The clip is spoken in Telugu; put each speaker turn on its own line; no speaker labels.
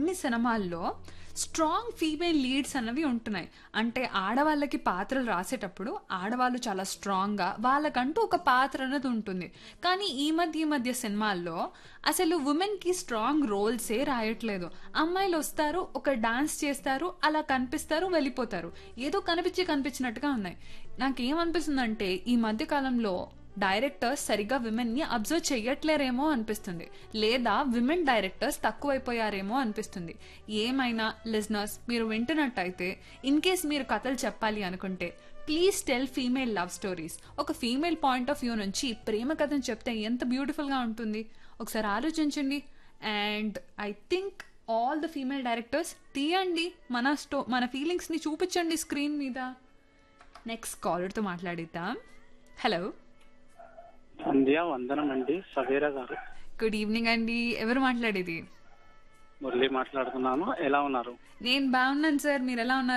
కొన్ని సినిమాల్లో స్ట్రాంగ్ ఫీమేల్ లీడ్స్ అనేవి ఉంటున్నాయి అంటే ఆడవాళ్ళకి పాత్రలు రాసేటప్పుడు ఆడవాళ్ళు చాలా స్ట్రాంగ్గా వాళ్ళకంటూ ఒక పాత్ర అనేది ఉంటుంది కానీ ఈ మధ్య ఈ మధ్య సినిమాల్లో అసలు ఉమెన్కి స్ట్రాంగ్ రోల్సే రాయట్లేదు అమ్మాయిలు వస్తారు ఒక డాన్స్ చేస్తారు అలా కనిపిస్తారు వెళ్ళిపోతారు ఏదో కనిపించి కనిపించినట్టుగా ఉన్నాయి నాకేమనిపిస్తుందంటే ఈ మధ్య కాలంలో డైరెక్టర్స్ సరిగ్గా విమెన్ ని అబ్జర్వ్ చెయ్యట్లేరేమో అనిపిస్తుంది లేదా విమెన్ డైరెక్టర్స్ తక్కువైపోయారేమో అనిపిస్తుంది ఏమైనా లిజనర్స్ మీరు వింటున్నట్టయితే ఇన్ కేస్ మీరు కథలు చెప్పాలి అనుకుంటే please tell female love stories ఒక ఫీమేల్ పాయింట్ ఆఫ్ వ్యూ నుంచి ప్రేమ కథను చెప్తే ఎంత బ్యూటిఫుల్గా ఉంటుంది ఒకసారి ఆలోచించండి and I think all the female directors తీయండి మన స్టో మన ఫీలింగ్స్ని చూపించండి స్క్రీన్ మీద నెక్స్ట్ కాలర్తో మాట్లాడిద్దాం హలో
సంధ్య వందనం అండి సవేరా గారు
గుడ్ ఈవినింగ్ అండి ఎవరు మాట్లాడేది
మురళి మాట్లాడుతున్నాను ఎలా ఉన్నారు
నేను బాగున్నాను సార్ మీరు ఎలా ఉన్నారు